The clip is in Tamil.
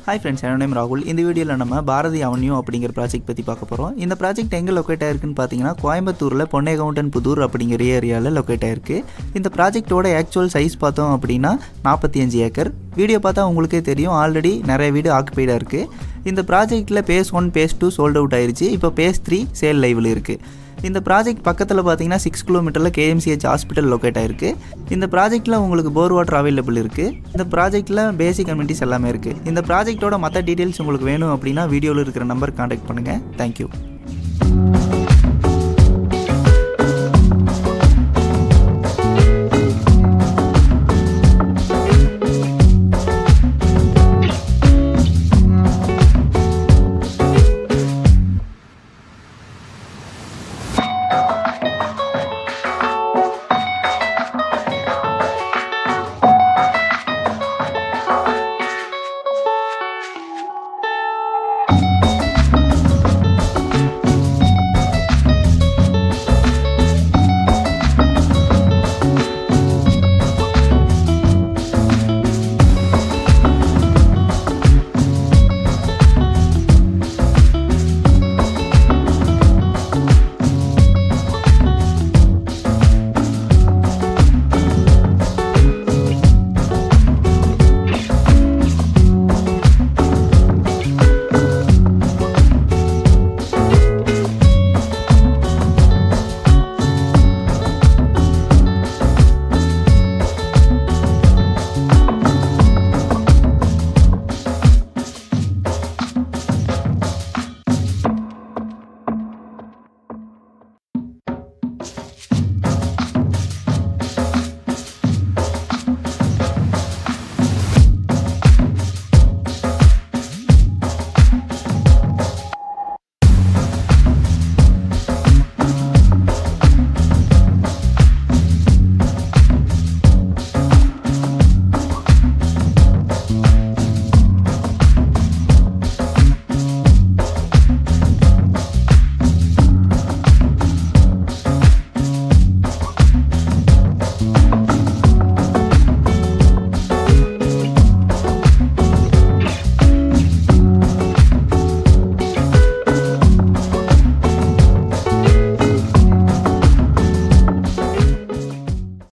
ஹாய் ஃப்ரெண்ட்ஸ் என்னோட நேம் ராகுல் இந்த வீடியோவில் நம்ம பாரதி அவன்யூ அப்படிங்கிற ப்ராஜெக்ட் பற்றி பார்க்க போகிறோம் இந்த ப்ராஜெக்ட் எங்கே லொக்கேட் ஆயிருக்குன்னு பார்த்தீங்கன்னா கோயம்புத்தூரில் பொன்னேகவுண்டன் புதூர் அப்படிங்கிற ஏரியாவில் லொக்கேட் ஆயிருக்கு இந்த ப்ராஜெக்ட்டோட ஆக்சுவல் சைஸ் பார்த்தோம் அப்படின்னா நாற்பத்தி அஞ்சு ஏக்கர் வீடியோ பார்த்தா உங்களுக்கே தெரியும் ஆல்ரெடி நிறைய வீடு ஆக்குபைடாக இருக்குது இந்த ப்ராஜெக்ட்டில் phase one phase two sold out ஆயிருச்சு இப்போ பேஸ் த்ரீ சேல் லைவில் இருக்குது இந்த ப்ராஜெக்ட் பக்கத்தில் பார்த்தீங்கன்னா சிக்ஸ் கிலோமீட்டரில் கேஎம்சிஹெச் ஹாஸ்பிட்டல் லொக்கேட் ஆயிருக்கு இந்த ப்ராஜெக்ட்டில் உங்களுக்கு போர் வாட்டர் அவைலபிள் இருக்குது இந்த ப்ராஜெக்ட்டில் பேசிக் கம்யூனிட்டிஸ் எல்லாமே இருக்குது இந்த ப்ராஜெக்ட்டோட மற்ற டீட்டெயில்ஸ் உங்களுக்கு வேணும் அப்படின்னா வீடியோவில் இருக்கிற நம்பர் காண்டாக்ட் பண்ணுங்கள் தேங்க்யூ